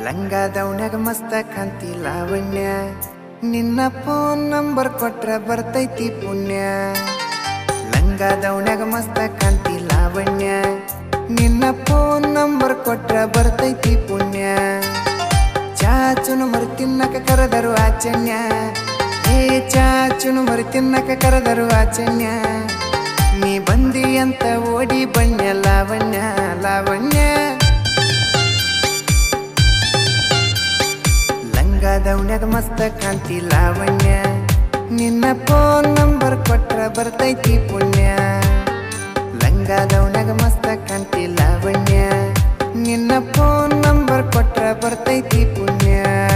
ಲಂಗಾದವನ್ಯಾಗ ಮಸ್ತ ಕಾಂತಿ ಲಾವಣ್ಯ ನಿನ್ನ ಫೋನ್ ನಂಬರ್ ಕೊಟ್ರ ಬರ್ತೈತಿ ಪುಣ್ಯ ಲಂಗಾದವನ್ಯಾಗ ಮಸ್ತ ಕಾಂತಿ ಲಾವಣ್ಯ ನಿನ್ನ ಫೋನ್ ನಂಬರ್ ಕೊಟ್ರ ಬರ್ತೈತಿ ಪುಣ್ಯ ಚಾಚುನು ಮರಿ ತಿನ್ನಕ ಕರೆದರು ಆಚನ್ಯ ಏ ಚಾಚುನು ಮರಿ ತಿನ್ನಕ ಕರೆದರು ಆಚನ್ಯ ನೀ ಬಂದಿ ಅಂತ ಓಡಿ ಬಣ್ಣ ಲಾವಣ್ಯ ಲಾವಣ್ಯ ಲಂಗಾದವನ್ಯಾಗ ಮಸ್ತ ಕಾಂತಿ ಲಾವಣ್ಯ ನಿನ್ನ ಫೋನ್ ನಂಬರ್ ಕೊಟ್ರ ಬರ್ತೈತಿ ಪುಣ್ಯ ಲಂಗಾದವನ್ಯಾಗ ಮಸ್ತ ಕಾಂತಿ ಲಾವಣ್ಯ ನಿನ್ನ ಫೋನ್ ನಂಬರ್ ಕೊಟ್ರ ಬರ್ತೈತಿ ಪುಣ್ಯ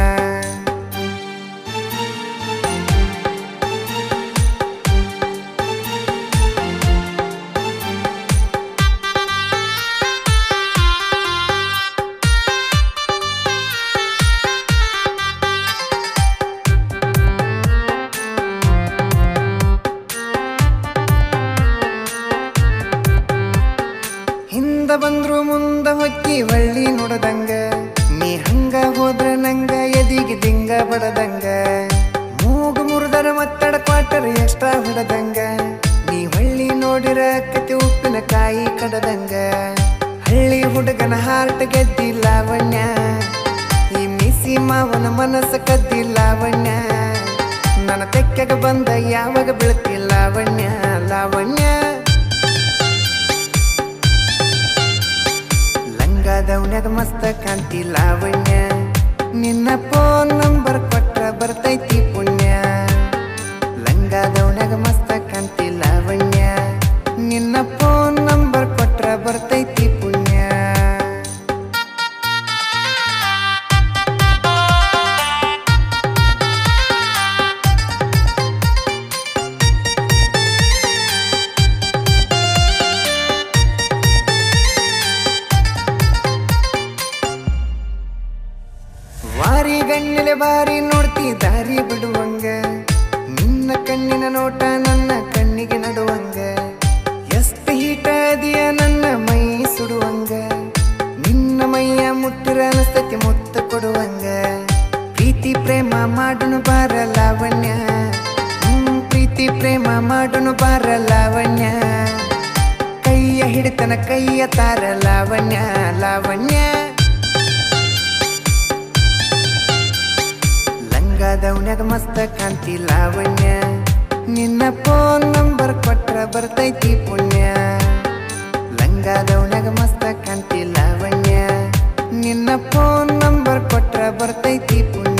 ಹಿಂದ ಬಂದ್ರು ಮುಂದ ಹೊಕ್ಕಿ ಹೊಳ್ಳಿ ನೋಡದಂಗ ನೀ ಹಂಗ ಹೋದ್ರ ನಂಗ ಎದಿಗೆ ದಿಂಗ ಬಡದಂಗ ಮೂಗು ಮುರಿದರ ಮತ್ತಡ ಕ್ವಾಟರ್ ಎಕ್ಸ್ಟ್ರಾ ಹೊಡದಂಗ ನೀ ಹೊಳ್ಳಿ ನೋಡಿರ ಕತಿ ಉಪ್ಪಿನ ಕಾಯಿ ಕಡದಂಗ ಹಳ್ಳಿ ಹುಡುಗನ ಹಾರ್ಟ್ ಗೆದ್ದಿ ಲಾವಣ್ಯ ಈ ಮಿಸಿ ಮಾವನ ಮನಸ್ಸ ಕದ್ದಿ ಲಾವಣ್ಯ ನನ್ನ ತೆಕ್ಕೆಗ ಬಂದ ಯಾವಾಗ ಬೀಳ್ತಿ ಲಾವಣ್ಯ ಲಾವಣ್ಯ ಲಂಗಾದವನ್ಯಾಗ ಮಸ್ತ ಕಾಂತಿ ಲಾವಣ್ಯ ನಿನ್ನ ಫೋನ್ ನಂಬರ್ ಕೊಟ್ರ ಬರ್ತೈತಿ ಪುಣ್ಯ ಲಂಗಾದವನ್ಯಾಗ ಮಸ್ತ ಕಾಂತಿ ಲಾವಣ್ಯ ನಿನ್ನ ಫೋನ್ ನಂಬರ್ ಕೊಟ್ರ ಬರ್ತೈತಿ ಪುಣ್ಯ ವಾರಿ ಗಣ್ಣಿಲೆ ಬಾರಿ ನೋಡ್ತಿ ದಾರಿ ಬಿಡುವಂಗ ನಿನ್ನ ಕಣ್ಣಿನ ನೋಟ ನನ್ನ ಕಣ್ಣಿಗೆ ನಡುವಂಗ ಎಷ್ಟು ಹೀಟ ಅದಿಯ ನನ್ನ ಮೈ ಸುಡುವಂಗ ನಿನ್ನ ಮೈಯ ಮುಟ್ಟಿರ ಅನಸ್ತತಿ ಮುತ್ತ ಕೊಡುವಂಗ ಪ್ರೀತಿ ಪ್ರೇಮ ಮಾಡುನು ಬಾರ ಲಾವಣ್ಯ ಹ್ಮ್, ಪ್ರೀತಿ ಪ್ರೇಮ ಮಾಡುನು ಬಾರ ಲಾವಣ್ಯ ಕೈಯ ಹಿಡಿತನ ಕೈಯ ತಾರ ಲಾವಣ್ಯ ಲಾವಣ್ಯ ಲಂಗಾದವನ್ಯಾಗ ಮಸ್ತ ಕಾಂತಿ ಲಾವಣ್ಯ ನಿನ್ನ ಫೋನ್ ನಂಬರ್ ಕೊಟ್ರ ಬರ್ತೈತಿ ಪುಣ್ಯ ಲಂಗಾದವನ್ಯಾಗ ಮಸ್ತ ಕಾಂತಿ ಲಾವಣ್ಯ ನಿನ್ನ ಫೋನ್ ನಂಬರ್ ಕೊಟ್ರ ಬರ್ತೈತಿ ಪುಣ್ಯ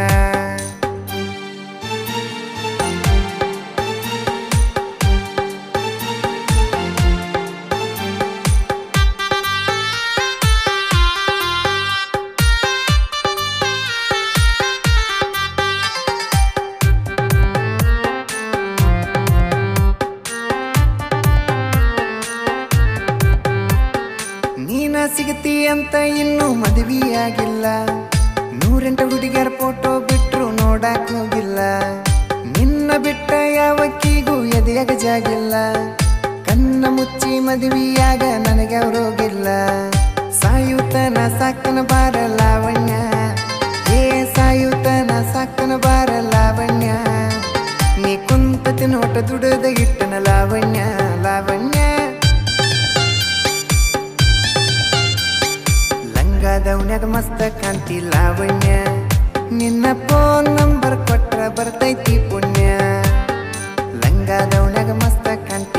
ನೀನ ಸಿಗತಿ ಅಂತ ಇನ್ನೂ ಮದುವೆಯಾಗಿಲ್ಲ ನೂರೆಂಟು ಹುಡುಗಿಯರ ಫೋಟೋ ಬಿಟ್ರು ನೋಡಕ್ ಹೋಗಿಲ್ಲ ನಿನ್ನ ಬಿಟ್ಟ ಯಾವಕ್ಕಿಗೂ ಎದೆಯಾಗ ಜಾಗಿಲ್ಲ ಕಣ್ಣ ಮುಚ್ಚಿ ಮದುವೆಯಾಗ ನನಗೆ ಅವ್ರೋಗಿಲ್ಲ ಸಾಯುತನ ಸಾಕನ ಬಾರ ಲಾವಣ್ಯ ಏ ಸಾಯುತನ ಸಾಕನ ಬಾರ ಲಾವಣ್ಯ ನೀ ಕುಂತತಿ ನೋಟ ದುಡದ ಇಟ್ಟನ ಲಾವಣ್ಯ ಲಾವಣ್ಯ ಲಂಗಾದವನ್ಯಾಗ ಮಸ್ತ ಕಾಂತಿ ಲಾವಣ್ಯ ನಿನ್ನ ಫೋನ್ ನಂಬರ್ ಕೊಟ್ರ ಬರ್ತೈತಿ ಪುಣ್ಯ ಲಂಗಾದವನ್ಯಾಗ ಮಸ್ತ ಕಾಂತಿ